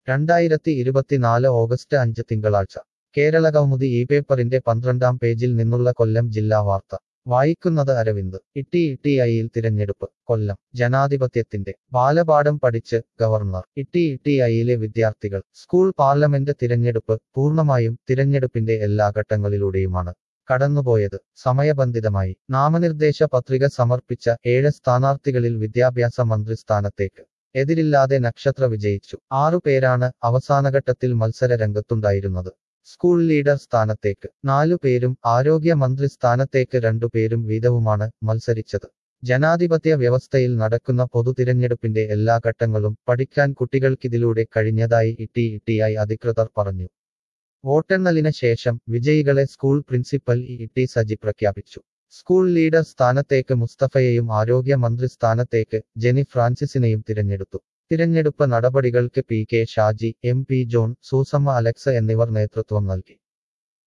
രണ്ടായിരത്തി ഇരുപത്തിനാല് ഓഗസ്റ്റ് അഞ്ച് തിങ്കളാഴ്ച കേരളകൗമുദി ഈ പേപ്പറിന്റെ പന്ത്രണ്ടാം പേജിൽ നിന്നുള്ള കൊല്ലം ജില്ലാ വാർത്ത വായിക്കുന്നത് അരവിന്ദ് ഇട്ടി ഇട്ടിഐയിൽ തിരഞ്ഞെടുപ്പ് കൊല്ലം ജനാധിപത്യത്തിന്റെ ബാലപാഠം പഠിച്ച് ഗവർണർ ഇട്ടി ഇട്ടിഐയിലെ വിദ്യാർത്ഥികൾ സ്കൂൾ പാർലമെന്റ് തിരഞ്ഞെടുപ്പ് പൂർണ്ണമായും തിരഞ്ഞെടുപ്പിന്റെ എല്ലാ ഘട്ടങ്ങളിലൂടെയുമാണ് കടന്നുപോയത് സമയബന്ധിതമായി നാമനിർദ്ദേശ പത്രിക സമർപ്പിച്ച ഏഴ് സ്ഥാനാർത്ഥികളിൽ വിദ്യാഭ്യാസ മന്ത്രി സ്ഥാനത്തേക്ക് എതിരില്ലാതെ നക്ഷത്ര വിജയിച്ചു ആറുപേരാണ് അവസാനഘട്ടത്തിൽ മത്സര രംഗത്തുണ്ടായിരുന്നത് സ്കൂൾ ലീഡർ സ്ഥാനത്തേക്ക് നാലു പേരും ആരോഗ്യ മന്ത്രി സ്ഥാനത്തേക്ക് രണ്ടുപേരും വീതവുമാണ് മത്സരിച്ചത് ജനാധിപത്യ വ്യവസ്ഥയിൽ നടക്കുന്ന പൊതു തിരഞ്ഞെടുപ്പിന്റെ എല്ലാ ഘട്ടങ്ങളും പഠിക്കാൻ കുട്ടികൾക്കിതിലൂടെ കഴിഞ്ഞതായി ഇട്ടി ഇട്ടിയായി അധികൃതർ പറഞ്ഞു വോട്ടെണ്ണലിന് ശേഷം വിജയികളെ school principal E T Saji പ്രഖ്യാപിച്ചു സ്കൂൾ ലീഡർ സ്ഥാനത്തേക്ക് മുസ്തഫയെയും ആരോഗ്യ മന്ത്രി സ്ഥാനത്തേക്ക് ജെനി ഫ്രാൻസിസിനെയും തിരഞ്ഞെടുത്തു തിരഞ്ഞെടുപ്പ് നടപടികൾക്ക് P K Shaji M P John Susamma Alex എന്നിവർ നേതൃത്വം നൽകി